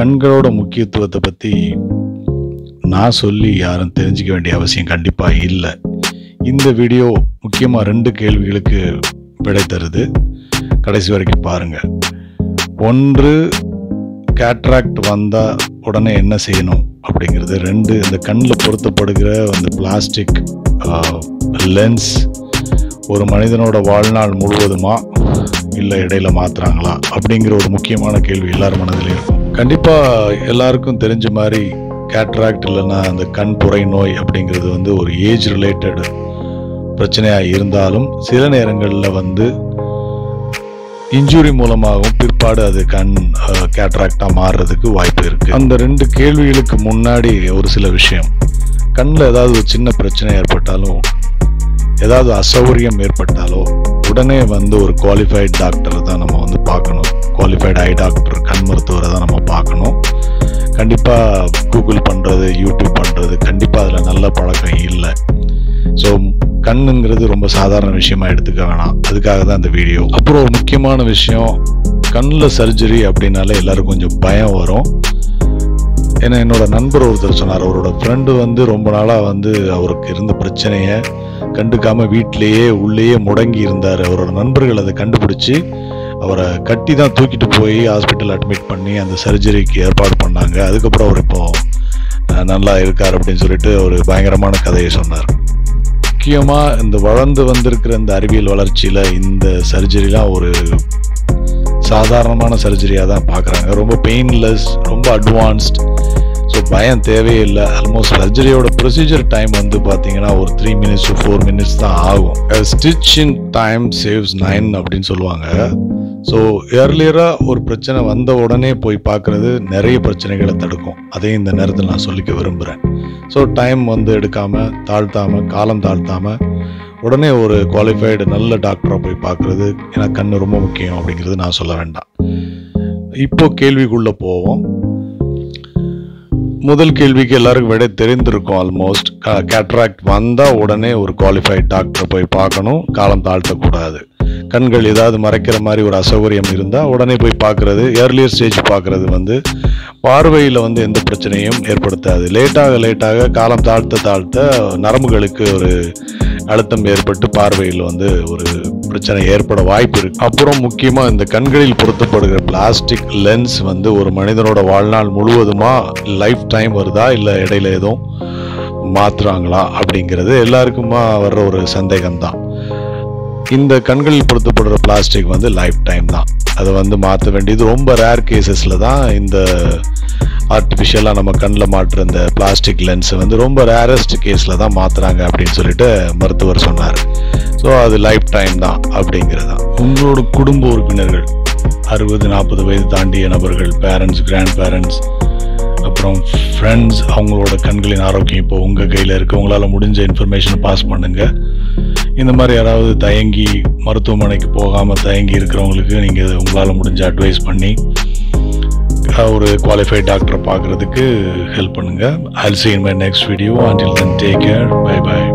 கண்களோட முக்கியத்துவத்தை பற்றி நான் சொல்லி யாரும் தெரிஞ்சுக்க வேண்டிய அவசியம் கண்டிப்பாக இல்லை இந்த வீடியோ முக்கியமாக ரெண்டு கேள்விகளுக்கு விடை தருது கடைசி வரைக்கும் பாருங்கள் ஒன்று கேட்ராக்ட் வந்தால் உடனே என்ன செய்யணும் அப்படிங்கிறது ரெண்டு இந்த கண்ணில் பொருத்தப்படுகிற அந்த பிளாஸ்டிக் லென்ஸ் ஒரு மனிதனோட வாழ்நாள் முழுவதுமா இல்லை இடையில மாத்துறாங்களா அப்படிங்கிற ஒரு முக்கியமான கேள்வி எல்லார் மனதிலையும் இருக்கும் கண்டிப்பாக எல்லாருக்கும் தெரிஞ்ச மாதிரி கேட்ராக்ட் இல்லைன்னா அந்த கண் புரை நோய் அப்படிங்கிறது வந்து ஒரு ஏஜ் ரிலேட்டட் பிரச்சனையாக இருந்தாலும் சில நேரங்களில் வந்து இன்ஜுரி மூலமாகவும் பிற்பாடு அது கண் கேட்ராக்டாக மாறுறதுக்கு வாய்ப்பு இருக்குது அந்த ரெண்டு கேள்விகளுக்கு முன்னாடி ஒரு சில விஷயம் கண்ணில் ஏதாவது ஒரு சின்ன பிரச்சனை ஏற்பட்டாலும் ஏதாவது அசௌகரியம் ஏற்பட்டாலோ உடனே வந்து ஒரு குவாலிஃபைட் டாக்டரை தான் நம்ம வந்து பார்க்கணும் குவாலிஃபைட் ஐ டாக்டர் கண் மருத்துவரை தான் நம்ம பார்க்கணும் கண்டிப்பாக கூகுள் பண்ணுறது யூடியூப் பண்ணுறது கண்டிப்பாக அதில் நல்ல பழக்கம் இல்லை ஸோ கண்ணுங்கிறது ரொம்ப சாதாரண விஷயமா எடுத்துக்க வேணாம் அதுக்காக தான் இந்த வீடியோ அப்புறம் ஒரு முக்கியமான விஷயம் கண்ணில் சர்ஜரி அப்படின்னாலே எல்லாருக்கும் கொஞ்சம் பயம் வரும் ஏன்னா என்னோட நண்பர் ஒருத்தர் சொன்னார் அவரோட ஃப்ரெண்டு வந்து ரொம்ப நாளாக வந்து அவருக்கு இருந்த பிரச்சனையை கண்டுக்காம வீட்டிலேயே உள்ளேயே முடங்கி இருந்தார் அவரோட நண்பர்கள் அதை கண்டுபிடிச்சி அவரை கட்டி தான் தூக்கிட்டு போய் ஹாஸ்பிட்டல் அட்மிட் பண்ணி அந்த சர்ஜரிக்கு ஏற்பாடு பண்ணாங்க அதுக்கப்புறம் அவர் இப்போ அஹ், நல்லா இருக்கார் அப்படின்னு சொல்லிட்டு ஒரு பயங்கரமான கதையை சொன்னார் முக்கியமாக இந்த வளர்ந்து வந்திருக்கிற இந்த அறிவியல் வளர்ச்சியில் இந்த சர்ஜரிலாம் ஒரு சாதாரணமான சர்ஜரியாக தான் பார்க்குறாங்க ரொம்ப பெயின்லெஸ் ரொம்ப அட்வான்ஸ்ட் ஸோ பயம் தேவையே இல்லை ஆல்மோஸ்ட் சர்ஜரியோட ப்ரொசீஜர் டைம் வந்து பார்த்தீங்கன்னா ஒரு three minutes to four minutes தான் ஆகும் stitch in time saves nine அப்படின்னு சொல்லுவாங்க ஸோ ஏர்லியராக ஒரு பிரச்சனை வந்த உடனே போய் பார்க்குறது நிறைய பிரச்சனைகளை தடுக்கும் அதையும் இந்த நேரத்தில் நான் சொல்லிக்க விரும்புகிறேன் ஸோ டைம் வந்து எடுக்காமல் தாழ்த்தாமல் காலம் தாழ்த்தாமல் உடனே ஒரு குவாலிஃபைடு நல்ல டாக்டரை போய் பார்க்குறது ஏன்னா கண்ணு ரொம்ப முக்கியம் அப்படிங்கிறது நான் சொல்ல வேண்டாம் இப்போ கேள்விக்குள்ளே போவோம் முதல் கேள்விக்கு எல்லாருக்கும் விட தெரிந்திருக்கும் ஆல்மோஸ்ட் கேட்ராக்ட் வந்தால் உடனே ஒரு குவாலிஃபைட் டாக்டரை போய் பார்க்கணும் காலம் தாழ்த்தக்கூடாது கண்கள் ஏதாவது மறைக்கிற மாதிரி ஒரு அசௌகரியம் இருந்தால் உடனே போய் பார்க்குறது ஏர்லியர் ஸ்டேஜ் பார்க்குறது வந்து பார்வையில் வந்து எந்த பிரச்சனையும் ஏற்படுத்தாது லேட்டாக லேட்டாக காலம் தாழ்த்த தாழ்த்த நரம்புகளுக்கு ஒரு அழுத்தம் ஏற்பட்டு பார்வையில் வந்து ஒரு பிரச்சனை ஏற்பட வாய்ப்பு இருக்கு அப்புறம் முக்கியமாக இந்த கண்களில் பொருத்தப்படுகிற பிளாஸ்டிக் லென்ஸ் வந்து ஒரு மனிதனோட வாழ்நாள் முழுவதுமா லைஃப் டைம் வருதா இல்லை இடையில எதுவும் மாத்துறாங்களா அப்படிங்கிறது எல்லாருக்குமா வர்ற ஒரு சந்தேகம் தான் இந்த கண்களில் பொருத்தப்படுற பிளாஸ்டிக் வந்து லைஃப் டைம் தான் அதை வந்து மாற்ற வேண்டியது ரொம்ப ரேர் கேசஸில் தான் இந்த ஆர்டிஃபிஷியலாக நம்ம கண்ணில் மாட்டுற இந்த பிளாஸ்டிக் லென்ஸை வந்து ரொம்ப ரேரஸ்ட் கேஸில் தான் மாற்றுறாங்க அப்படின்னு சொல்லிட்டு மருத்துவர் சொன்னார் ஸோ அது லைஃப் டைம் தான் அப்படிங்கிறது தான் உங்களோட குடும்ப உறுப்பினர்கள் அறுபது நாற்பது வயது தாண்டிய நபர்கள் பேரண்ட்ஸ் கிராண்ட் பேரண்ட்ஸ் அப்புறம் ஃப்ரெண்ட்ஸ் அவங்களோட கண்களின் ஆரோக்கியம் இப்போ உங்கள் கையில் இருக்கு உங்களால் முடிஞ்ச இன்ஃபர்மேஷனை பாஸ் பண்ணுங்கள் இந்த மாதிரி யாராவது தயங்கி மருத்துவமனைக்கு போகாமல் தயங்கி இருக்கிறவங்களுக்கு நீங்கள் உங்களால் முடிஞ்ச அட்வைஸ் பண்ணி அஹ், ஒரு குவாலிஃபைட் டாக்டரை பார்க்குறதுக்கு ஹெல்ப் பண்ணுங்கள் ஐல் see you in my next video until then take care bye bye